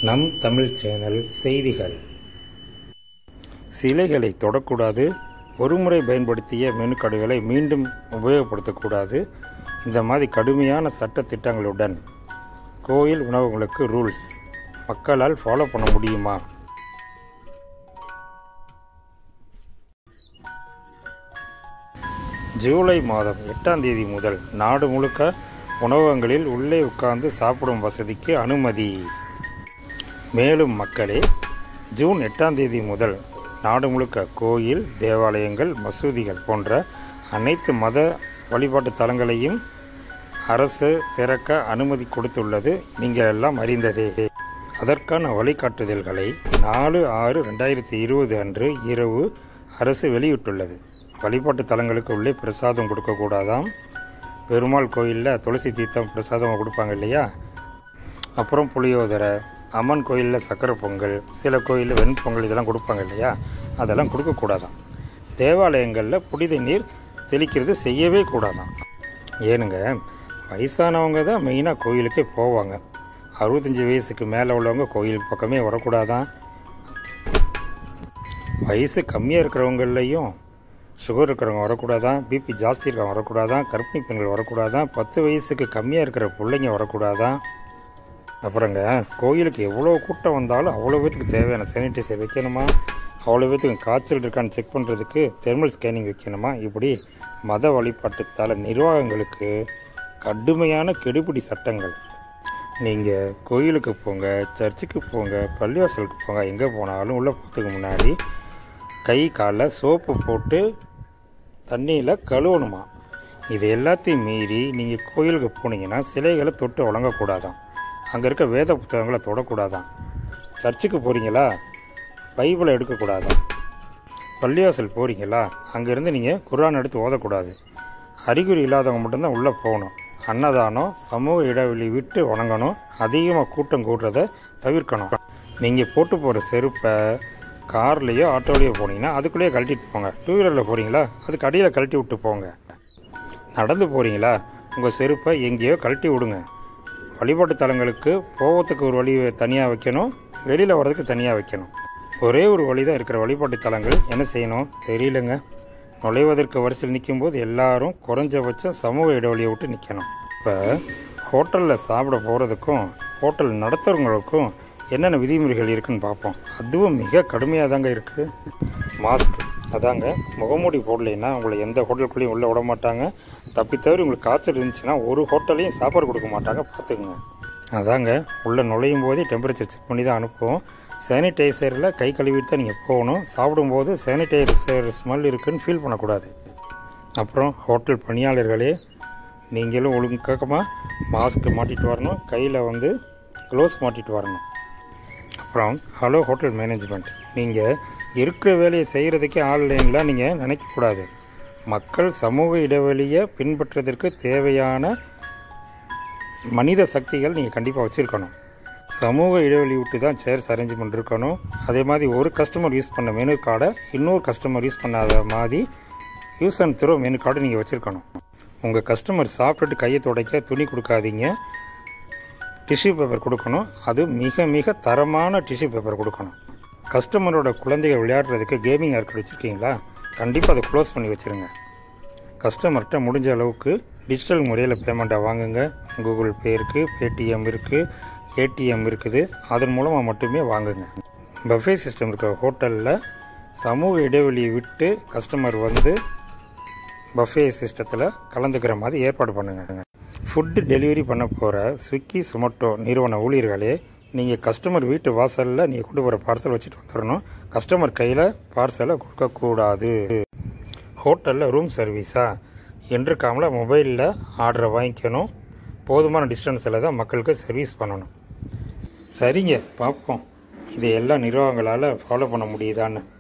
நம் தமிழ் சேனல் செய்திகள் சிலைகளை தொடக்கூடாது ஒருமுறை பயன்படுத்திய மெனுக்கடைகளை மீண்டும் உபயோகப்படுத்தக்கூடாது இந்த மாதிரி கடுமையான சட்ட திட்டங்களுடன் கோயில் உணவகங்களுக்கு ரூல்ஸ் மக்களால் ஃபாலோ பண்ண முடியுமா ஜூலை மாதம் எட்டாம் தேதி முதல் நாடு முழுக்க உணவகங்களில் உள்ளே உட்கார்ந்து சாப்பிடும் வசதிக்கு அனுமதி மேலும் மக்களே ஜூன் எட்டாம் தேதி முதல் நாடு முழுக்க கோயில் தேவாலயங்கள் மசூதிகள் போன்ற அனைத்து மத வழிபாட்டு தலங்களையும் அரசு திறக்க அனுமதி கொடுத்துள்ளது நீங்கள் எல்லாம் அறிந்ததே அதற்கான வழிகாட்டுதல்களை நாலு ஆறு ரெண்டாயிரத்தி இருபது அன்று இரவு அரசு வெளியிட்டுள்ளது வழிபாட்டு தலங்களுக்கு உள்ளே பிரசாதம் கொடுக்கக்கூடாதாம் பெருமாள் கோயிலில் துளசி தீர்த்தம் பிரசாதம் கொடுப்பாங்க இல்லையா அப்புறம் புளியோதரை அம்மன் கோயிலில் சக்கரை பொங்கல் சில கோயிலில் வெண்பொங்கல் இதெல்லாம் கொடுப்பாங்க இல்லையா அதெல்லாம் கொடுக்கக்கூடாதாம் தேவாலயங்களில் புனித நீர் தெளிக்கிறது செய்யவே கூடாதாம் ஏனுங்க வயசானவங்க தான் மெயினாக கோயிலுக்கே போவாங்க அறுபத்தஞ்சி வயசுக்கு மேலே உள்ளவங்க கோயில் பக்கமே வரக்கூடாதான் வயசு கம்மியாக இருக்கிறவங்களையும் சுகர் இருக்கிறவங்க வரக்கூடாதான் பிபி ஜாஸ்தி இருக்கிறவங்க வரக்கூடாதான் கர்ப்பிணி பெண்கள் வரக்கூடாதான் பத்து வயசுக்கு கம்மியாக இருக்கிற பிள்ளைங்க வரக்கூடாதான் அப்புறங்க கோயிலுக்கு எவ்வளோ கூட்டம் வந்தாலும் அவ்வளோ பேத்துக்கு தேவையான சானிடைசர் வைக்கணுமா அவ்வளோ பேத்துக்கு காய்ச்சல் இருக்கான்னு செக் பண்ணுறதுக்கு தெர்மல் ஸ்கேனிங் வைக்கணுமா இப்படி மத வழிபாட்டு தல நிர்வாகங்களுக்கு கடுமையான கெடுபிடி சட்டங்கள் நீங்கள் கோயிலுக்கு போங்க சர்ச்சுக்கு போங்க பள்ளிவாசலுக்கு போங்க எங்கே போனாலும் உள்ளே போகிறதுக்கு முன்னாடி கை காலில் சோப்பு போட்டு தண்ணியில் கழுவணுமா இது எல்லாத்தையும் மீறி நீங்கள் கோயிலுக்கு போனீங்கன்னா சிலைகளை தொட்டு வழங்கக்கூடாதான் அங்கே இருக்க வேத புத்தகங்களை தொடக்கூடாதான் சர்ச்சுக்கு போகிறீங்களா பைபிளை எடுக்கக்கூடாதான் பள்ளிவாசல் போகிறீங்களா அங்கேருந்து நீங்கள் குரான் எடுத்து ஓதக்கூடாது அறிகுறி இல்லாதவங்க மட்டும்தான் உள்ளே போகணும் அன்னதானம் சமூக இடைவெளி விட்டு வணங்கணும் அதிகமாக கூட்டம் கூடுறத தவிர்க்கணும் நீங்கள் போட்டு போகிற செருப்பை கார்லேயோ ஆட்டோலேயோ போனீங்கன்னா அதுக்குள்ளேயே கழட்டிட்டு போங்க டூ வீலரில் போகிறீங்களா அதுக்கு அடியில் கழட்டி விட்டு போங்க நடந்து போகிறீங்களா உங்கள் செருப்பை எங்கேயோ கழட்டி விடுங்க வழிபாட்டு தலங்களுக்கு போகிறதுக்கு ஒரு வழி தனியாக வைக்கணும் வெளியில் வர்றதுக்கு தனியாக வைக்கணும் ஒரே ஒரு வழி தான் இருக்கிற வழிபாட்டு தலங்கள் என்ன செய்யணும் தெரியலங்க நுழைவதற்கு வரிசையில் நிற்கும்போது எல்லாரும் குறைஞ்சபட்சம் சமூக இடைவெளியை விட்டு நிற்கணும் இப்போ ஹோட்டலில் சாப்பிட போகிறதுக்கும் ஹோட்டல் நடத்துகிறவங்களுக்கும் என்னென்ன விதிமுறைகள் இருக்குன்னு பார்ப்போம் அதுவும் மிக கடுமையாக தாங்க இருக்குது மாஸ்க் அதாங்க முகமூடி போடலைன்னா உங்களை எந்த ஹோட்டலுக்குள்ளேயும் உள்ளே விட மாட்டாங்க தப்பி தவிர உங்களுக்கு காய்ச்சல் இருந்துச்சுன்னா ஒரு ஹோட்டலையும் சாப்பாடு கொடுக்க மாட்டாங்க பார்த்துக்குங்க அதாங்க உள்ளே நுழையும் போதே டெம்பரேச்சர் செக் பண்ணி தான் அனுப்புவோம் சானிடைசரில் கை கழுவிட்டு தான் நீங்கள் போகணும் சாப்பிடும்போது சானிடைசர் ஸ்மெல் இருக்குன்னு ஃபீல் பண்ணக்கூடாது அப்புறம் ஹோட்டல் பணியாளர்களே நீங்களும் ஒழுங்கமாக மாஸ்க் மாட்டிட்டு வரணும் கையில் வந்து க்ளோஸ் மாட்டிட்டு வரணும் அப்புறம் ஹலோ ஹோட்டல் மேனேஜ்மெண்ட் நீங்கள் இருக்கிற வேலையை செய்கிறதுக்கே ஆன்லைனில் நீங்கள் நினைக்கக்கூடாது மக்கள் சமூக இடைவெளியை பின்பற்றுவதற்கு தேவையான மனித சக்திகள் நீங்கள் கண்டிப்பாக வச்சுருக்கணும் சமூக இடைவெளி விட்டு தான் சேர்ஸ் அரேஞ்ச்மெண்ட் இருக்கணும் அதே மாதிரி ஒரு கஸ்டமர் யூஸ் பண்ண மெனு கார்டை இன்னொரு கஸ்டமர் யூஸ் பண்ணாத மாதிரி யூஸ் அண்ட் த்ரோ மெனு கார்டை நீங்கள் வச்சுருக்கணும் உங்கள் கஸ்டமர் சாப்பிட்டுட்டு கையை துடைக்க துணி கொடுக்காதீங்க டிஷ்யூ பேப்பர் கொடுக்கணும் அது மிக மிக தரமான டிஷ்யூ பேப்பர் கொடுக்கணும் கஸ்டமரோட குழந்தைகள் விளையாடுறதுக்கு கேமிங் ஆர்க்கட் வச்சுருக்கீங்களா கண்டிப்பாக அதை க்ளோஸ் பண்ணி வச்சுருங்க கஸ்டமர்கிட்ட முடிஞ்ச அளவுக்கு டிஜிட்டல் முறையில் பேமெண்ட்டை வாங்குங்க கூகுள் பே இருக்குது பேடிஎம் இருக்குது ஏடிஎம் இருக்குது அதன் மூலமாக மட்டுமே வாங்குங்க பஃபே சிஸ்டம் இருக்கிற ஹோட்டலில் சமூக இடைவெளியை விட்டு கஸ்டமர் வந்து பஃபே சிஸ்டத்தில் கலந்துக்கிற மாதிரி ஏற்பாடு பண்ணுங்க ஃபுட்டு டெலிவரி பண்ண போகிற ஸ்விக்கி சொமட்டோ நிறுவன ஊழியர்களே நீங்கள் கஸ்டமர் வீட்டு வாசலில் நீங்கள் கொண்டு போகிற பார்சல் வச்சுட்டு வந்துடணும் கஸ்டமர் கையில் பார்சலை கொடுக்கக்கூடாது ஹோட்டலில் ரூம் சர்வீஸா என்றுக்காமல மொபைலில் ஆர்டரை வாங்கிக்கணும் போதுமான டிஸ்டன்ஸில் தான் மக்களுக்கு சர்வீஸ் பண்ணணும் சரிங்க பார்ப்போம் இது எல்லா நிர்வாகங்களால் ஃபாலோ பண்ண முடியுதான்னு